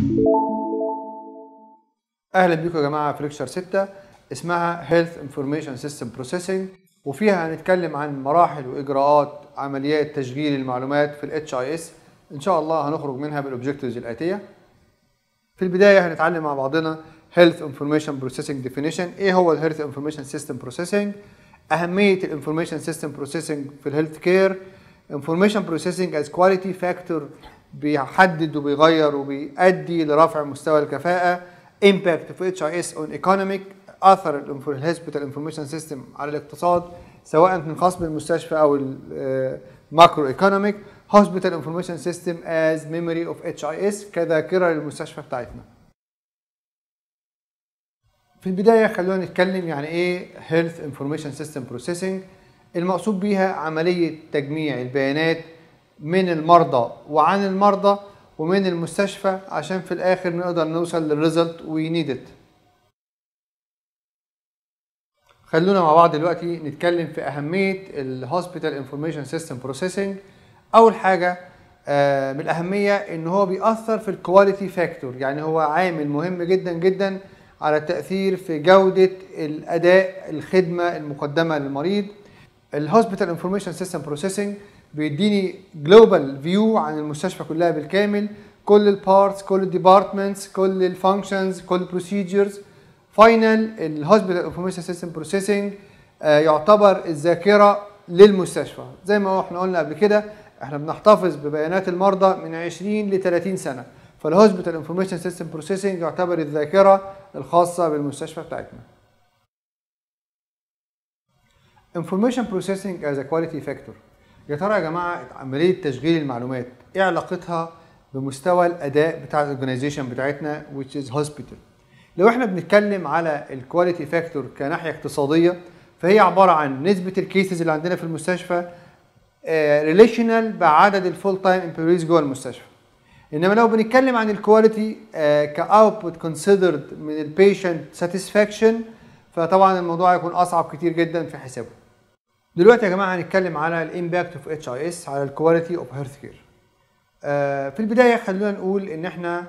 اهلا بيكم يا جماعه في ليكشر 6 اسمها Health Information System Processing وفيها هنتكلم عن مراحل واجراءات عمليات تشغيل المعلومات في الاتش اي اس ان شاء الله هنخرج منها بالاوبجكتيفز الاتيه في البدايه هنتعلم مع بعضنا Health Information Processing Definition ايه هو ال Health Information System Processing اهميه ال Information System Processing في الهيلث كير Information Processing as Quality Factor بيحدد وبيغير وبيؤدي لرفع مستوى الكفاءه impact في اتش اي اس اون ايكونوميك اثر الهوسبيتال انفورميشن سيستم على الاقتصاد سواء كان خاص بالمستشفى او الماكرو ايكونوميك هوسبيتال انفورميشن سيستم از ميموري اوف اتش اي اس كذاكره للمستشفى بتاعتنا في البدايه خلونا نتكلم يعني ايه هيلث انفورميشن سيستم بروسيسنج المقصود بيها عمليه تجميع البيانات من المرضى وعن المرضى ومن المستشفى عشان في الاخر نقدر نوصل للريزلت وي نيد ات خلونا مع بعض دلوقتي نتكلم في اهميه الهوسبيتال انفورميشن سيستم بروسيسنج اول حاجه آه من الاهميه ان هو بيأثر في الكواليتي فاكتور يعني هو عامل مهم جدا جدا على التاثير في جوده الاداء الخدمه المقدمه للمريض الهوسبيتال انفورميشن سيستم بروسيسنج بيديني جلوبال فيو عن المستشفى كلها بالكامل كل البارتس كل الديبارتمنتس كل الفانكشنز كل البروسيجرز فاينل الهوسبيتال انفورميشن سيستم بروسيسنج يعتبر الذاكره للمستشفى زي ما احنا قلنا قبل كده احنا بنحتفظ ببيانات المرضى من 20 ل 30 سنه فالهوسبيتال انفورميشن سيستم بروسيسنج يعتبر الذاكره الخاصه بالمستشفى بتاعتنا انفورميشن بروسيسنج از كواليتي فاكتور يا ترى يا جماعه عمليه تشغيل المعلومات ايه علاقتها بمستوى الاداء بتاع الاورجنايزيشن بتاعتنا which is hospital لو احنا بنتكلم على الكواليتي فاكتور كناحيه اقتصاديه فهي عباره عن نسبه الكيسز اللي عندنا في المستشفى ريليشنال بعدد الفول تايم امبلويز جوه المستشفى انما لو بنتكلم عن الكواليتي كاوتبوت كونسيدرد من البيشنت ساتسفاكشن فطبعا الموضوع هيكون اصعب كتير جدا في حسابه دلوقتي يا جماعه هنتكلم على الامباكت اوف اتش اي اس على الكواليتي اوف هيلث كير في البدايه خلونا نقول ان احنا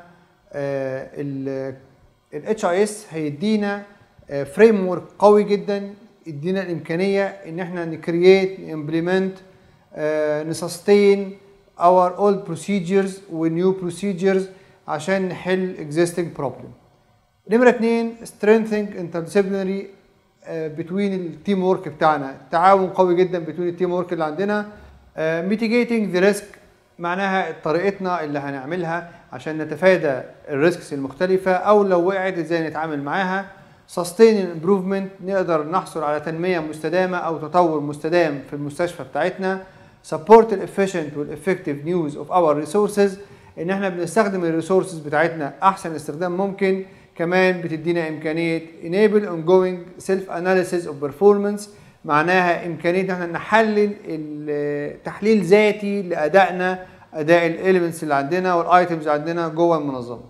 الاتش اي اس هيدينا فريم ورك قوي جدا يدينا الامكانيه ان احنا نكرييت امبلمنت نسستين اور اولد بروسيجرز ونيو بروسيجرز عشان نحل existing problem نمرة اتنين strengthening interdisciplinary بتوين التيم ورك بتاعنا تعاون قوي جدا بتوين التيم ورك اللي عندنا ميتيجيتنج ذا ريسك معناها طريقتنا اللي هنعملها عشان نتفادى الريسكس المختلفة أو لو وقعت ازاي نتعامل معاها سستين امبروفمنت نقدر نحصل على تنمية مستدامة أو تطور مستدام في المستشفى بتاعتنا support الافيشنت والافكتيف نيوز اوف اور ريسورسز ان احنا بنستخدم الريسورسز بتاعتنا احسن استخدام ممكن كمان بتدينا امكانيه enable ongoing self analysis of performance معناها امكانيه ان احنا نحلل تحليل ذاتي لادائنا اداء الاليمنتس اللي عندنا والايتمز عندنا جوه المنظمه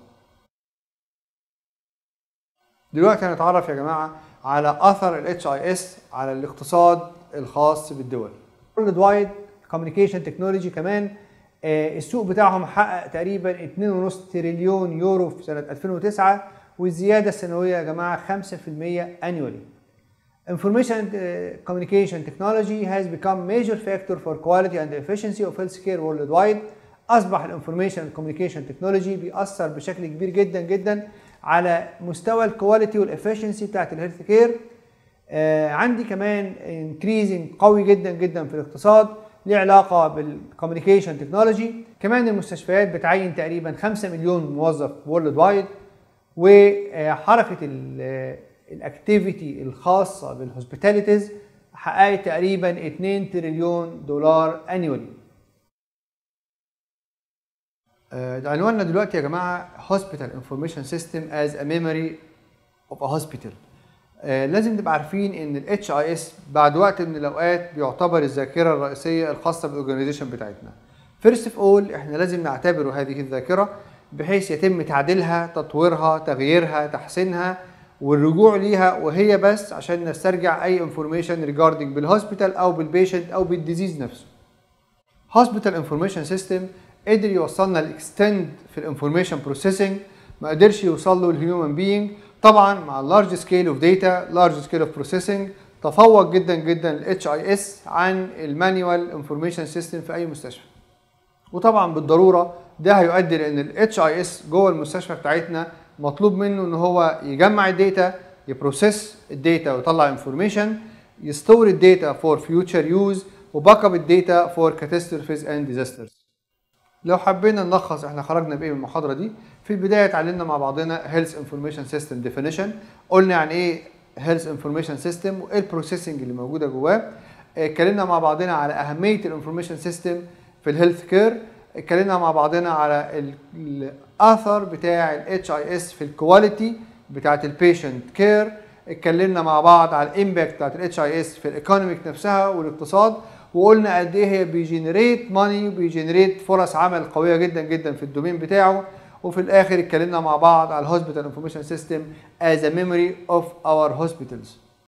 دلوقتي هنتعرف يا جماعه على اثر الاتش اي اس على الاقتصاد الخاص بالدول وورلد وايد كوميونيكيشن تكنولوجي كمان السوق بتاعهم حقق تقريبا 2.5 تريليون يورو في سنه 2009 والزياده السنويه يا جماعه 5% annually. Information communication technology has become major factor for quality and efficiency of healthcare worldwide. اصبح الانفورميشن كوميونيكيشن تكنولوجي بيأثر بشكل كبير جدا جدا على مستوى الكواليتي والافشنسي بتاعت الهيلث كير. آه عندي كمان انكريزنج قوي جدا جدا في الاقتصاد ليه علاقه بالكوميونيكيشن تكنولوجي كمان المستشفيات بتعين تقريبا 5 مليون موظف وورلد وايد وحركه الاكتيفيتي الخاصه بالهوسبيتاليتيز حققت تقريبا 2 تريليون دولار انيولي عنواننا دلوقتي يا جماعه هوسبيتال انفورميشن سيستم از ا ميموري اوف ا هوسبيتال لازم نبقى عارفين ان الاتش اي اس بعد وقت من الاوقات بيعتبر الذاكره الرئيسيه الخاصه بالاورجنايزيشن بتاعتنا فيرست اوف اول احنا لازم نعتبر هذه الذاكره بحيث يتم تعديلها تطويرها تغييرها تحسينها والرجوع ليها وهي بس عشان نسترجع اي انفورميشن ريجاردنج بالهوسبيتال او بالبيشنت او بالديزيز نفسه هوسبيتال انفورميشن سيستم قدر يوصلنا الاكستند في الانفورميشن بروسيسنج ما قدرش يوصل له الهيومن بينج طبعا مع اللارج سكيل اوف داتا لارج سكيل اوف بروسيسنج تفوق جدا جدا الاتش اي اس عن المانيوال انفورميشن سيستم في اي مستشفى وطبعا بالضروره ده هيؤدي لان الاتش اي اس جوه المستشفى بتاعتنا مطلوب منه ان هو يجمع الداتا يبروسيس الداتا ويطلع انفورميشن يستور الداتا فور فيوتشر يوز وباك اب الداتا فور كاتاستروفيز اند ديزاسترز لو حبينا نلخص احنا خرجنا بايه من المحاضره دي في البدايه اتعلمنا مع بعضنا هيلث انفورميشن سيستم ديفينيشن قلنا يعني ايه هيلث انفورميشن سيستم وايه البروسيسنج اللي موجوده جواه اتكلمنا مع بعضنا على اهميه الانفورميشن سيستم في الهيلث كير اتكلمنا مع بعضنا على الاثر بتاع الاتش اي اس في الكواليتي بتاعت البيشنت كير اتكلمنا مع بعض على الامباكت بتاعت الاتش اي اس في الايكونوميك نفسها والاقتصاد وقلنا قد ايه هي بيجنريت ماني وبيجنريت فرص عمل قويه جدا جدا في الدومين بتاعه وفي الاخر اتكلمنا مع بعض على الهوسبيتال انفورميشن سيستم از ا ميموري اوف اور هوسبيتالز